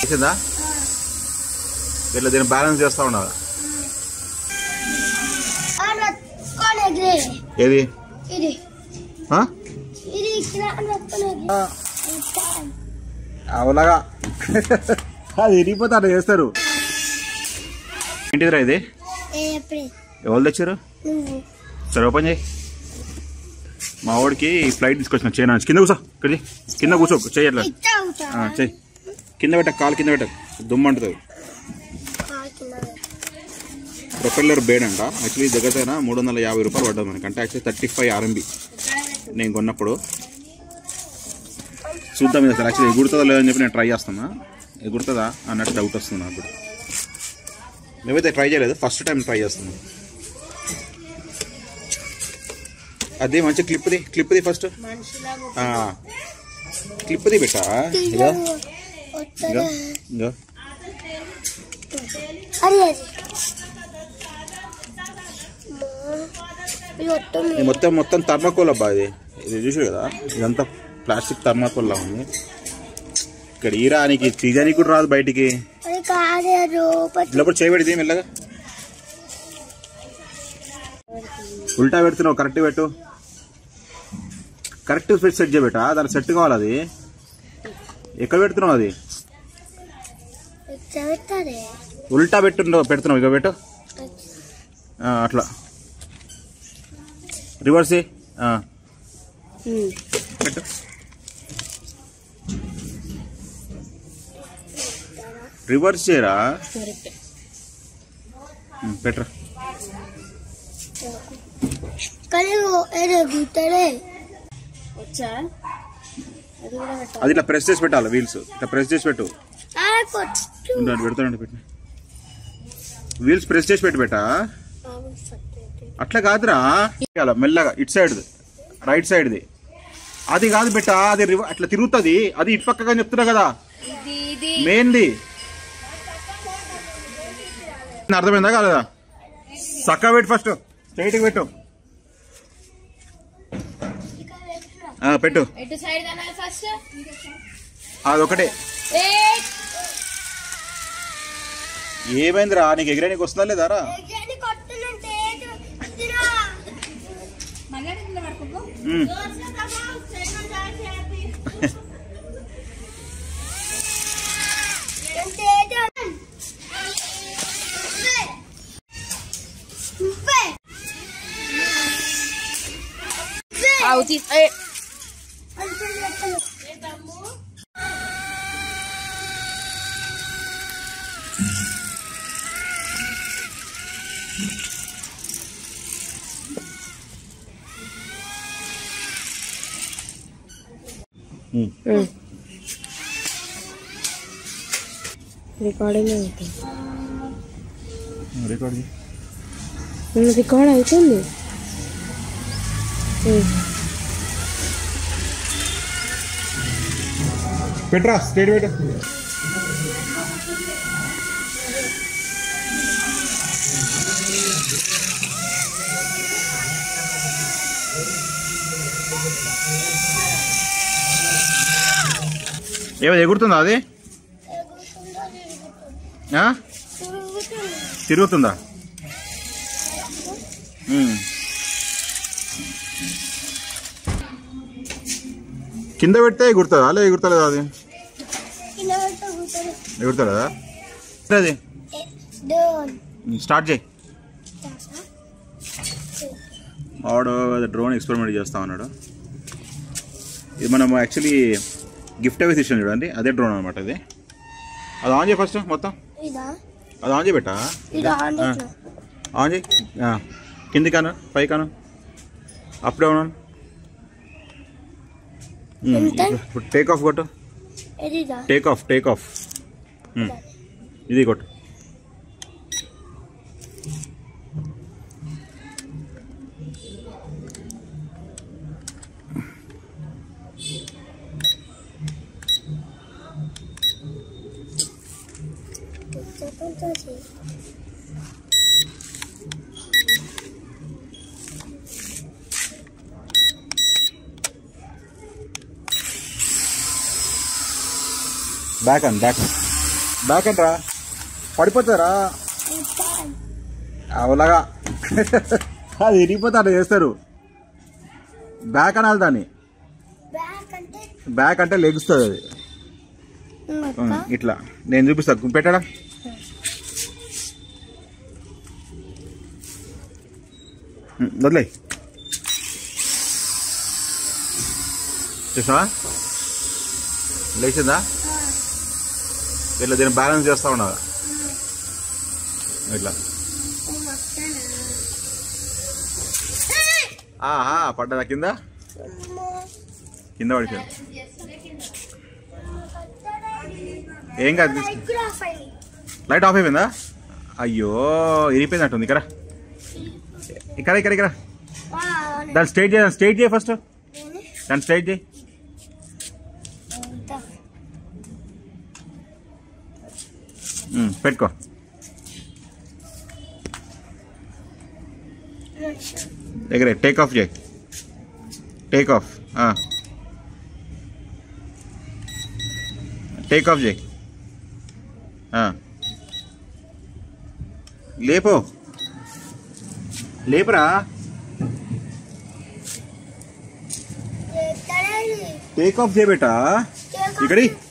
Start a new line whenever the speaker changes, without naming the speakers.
చేసిందా ఇట్లా దీన్ని బ్యాలెన్స్ చేస్తా ఉండాలి ఏది
ఇది
ఆ?
ఇది ఇక్కడ నొక్కునేది
అవలాగా అది ఇరిగిపోతే అట్లా చేస్తారు ఏంటిదిరా ఇది
ఏప్రిల్
ఎవరు తెచ్చారు
నువ్వు
సరే ఓపెన్ చేయి మా వాడికి ఫ్లైట్ తీసుకొచ్చిన చైనా నుంచి కింద కూర్చో ఇక్కడ చెయ్. కింద కూర్చో చెయ్యి అట్లా
ఇచ్చా అవుతా
ఆ, చెయ్యి కింద పెట్ట కాలు కింద పెట్ట దుమ్ము అంటుంది ప్రొపెల్లర్ బేడ్ అంట యాక్చువల్లీ దగ్గర మూడు వందల యాభై రూపాయలు పడ్డది మనకి అంటే యాక్చువల్లీ థర్టీ ఫైవ్ ఆర్ఎంబి నేను కొన్నప్పుడు చూద్దాం ఇది అసలు యాక్చువల్లీ ఎగురుతుందా లేదని చెప్పి నేను ట్రై చేస్తున్నా ఎగురుతుందా అన్నట్టు డౌట్ వస్తుంది నాకు కూడా మేమైతే ట్రై చేయలేదు ఫస్ట్ టైం ట్రై చేస్తున్నాను అదే మంచి క్లిప్ది క్లిప్ది ఫస్ట్ క్లిప్ది పెట్టా ఇదో ఇదో ఇదో
అరే అది ఇది మొత్తం
ఇది మొత్తం మొత్తం థర్మాకోల్ అబ్బా ఇది ఇది చూసారు కదా ఇదంతా ప్లాస్టిక్ థర్మాకోల్ లా ఉంది ఇక్కడ ఈరానికి తీయడానికి కూడా రాదు బయటికి
అది కాదే రూపతి
లోపల చేయబెడితే మెల్లగా ఉల్టా పెడుతున్నావు కరెక్ట్ పెట్టు కరెక్ట్ ఫిట్ సెట్ చేయబెట్టా దానికి సెట్ కావాలి అది ఎక్కడ పెడుతున్నావు అది
చదువుతారే
ఉల్టా పెట్టు పెడుతున్నావు ఇక పెట్టు ఆ, అట్లా రివర్స్ చేయి. ఆ, పెట్టు రివర్స్ చేయరా ఉమ్, పెట్టరా
కానీ ఏదో గుట్టలే
వచ్చా అది కూడా పెట్టాలి
అది ఇట్లా ప్రెస్ చేసి పెట్టాలి వీల్స్ ఇట్లా ప్రెస్ చేసి పెట్టు
ఆ కొట్టు
ఉండు, పెడతానండి పెట్టు వీల్స్ ప్రెస్ చేసి పెట్టి పెట్టా అట్లా కాదురా ఇయ్యాల, మెల్లగా ఇటు సైడ్ రైట్ సైడ్ది అది కాదు బెట్ట అది రివ- అట్లా తిరుగుతుంది అది ఇటు పక్కగా చెప్తున్నా కదా
ఇది ఇది
మెయిన్ది అర్థమైందా కాలేదా చక్కగా పెట్టు ఫస్ట్ స్ట్రైట్గా పెట్టు ఆ, పెట్టు
ఎటు సైడ్ దాని ఫస్ట్
అదొకటే
ఏ
ఏమైందిరా నీకు ఎగిరేనికి వస్తుందా లేదా రా
ఎగ్జాని కొట్టునంటే ఏదో ఇదిరా.
మళ్ళీ కింద పడుకో
ఉమ్.
అంటే ఏదో నువ్వే. నువ్వే. నువ్వే.
అవుతి
అంటే లెక్కలు.
ఉమ్.
రికార్డింగ్ అవుతుంది
రికార్డ్ చేయి.
రికార్డ్ అవుతుంది
పెట్రా స్ట్రైట్ పెట్టు ఏమో ఎగురుతుందా అది ఆ?
తిరుగుతుంది.
తిరుగుతుందా ఉమ్. కింద పెడితే ఎగురుతుందా అలా ఎగురుతలేదా అది
కింద పడితే గుట్టలు.
ఎగురుతుందా అది
ఏ, డోన్.
స్టార్ట్ చేయి
చేస్తా?
వాడు డ్రోన్ ఎక్స్పెరిమెంట్ చేస్తా ఉన్నాడు ఇది మనం యాక్చువల్లీ గిఫ్ట్ అవి తీసాం చూడండి అదే డ్రోన్ అనమాట ఇది అది ఆన్ చేయి ఫస్ట్ మొత్తం
ఇదా
అది ఆన్ చేయి పెట్టా
ఇది ఆన్
ఆ.
చేసిన.
ఆన్ చేయి ఆ. కింది కాను పై కాను అప్ డౌన్
ఎంత?
ఇప్పుడు టేక్ ఆఫ్ కొట్టు
ఇదిదా
టేక్ ఆఫ్ టేక్ ఆఫ్ ఇది కొట్టు
కొంచెం చేయి.
బ్యాక్ అన్ బ్యాక్ బ్యాక్ అంటరా పడిపోతారా
ఇంకా
అవలాగా అది ఇరిగిపోతే అట్లా చేస్తారు బ్యాక్ అనాలి దాన్ని
బ్యాక్ అంటే
బ్యాక్ అంటే లెగుస్తుంది అది ఉం,
మొత్తం
ఇట్లా నేను చూపిస్తా పెట్టాడా ఉం, వదిలేయ్ చూసావా లేచిందా ఇట్లా దీన్ని బ్యాలెన్స్ చేస్తా ఉండదా ఇట్లా ఆహా పడ్డదా కింద కింద పడిపోయింది ఏం కాదు తీసుకో.
మైక్రోఫ్ అయింది
లైట్ ఆఫ్ అయిపోయిందా అయ్యో ఇరిగిపోయినట్టుంది ఇక్కడ ఇక్కడ ఇక్కడ ఇక్కడ దాన్ని స్ట్రైట్ చేయ స్ట్రైట్ చేయి ఫస్ట్ దాన్ని స్ట్రైట్ చేయి ఉమ్, పెట్టుకో దగ్గరే టేక్ ఆఫ్ చేయి టేక్ ఆఫ్ టేక్ ఆఫ్ చేయి ఆ. లేపో లేపరా టేక్ ఆఫ్ చేయ బేటా ఇక్కడి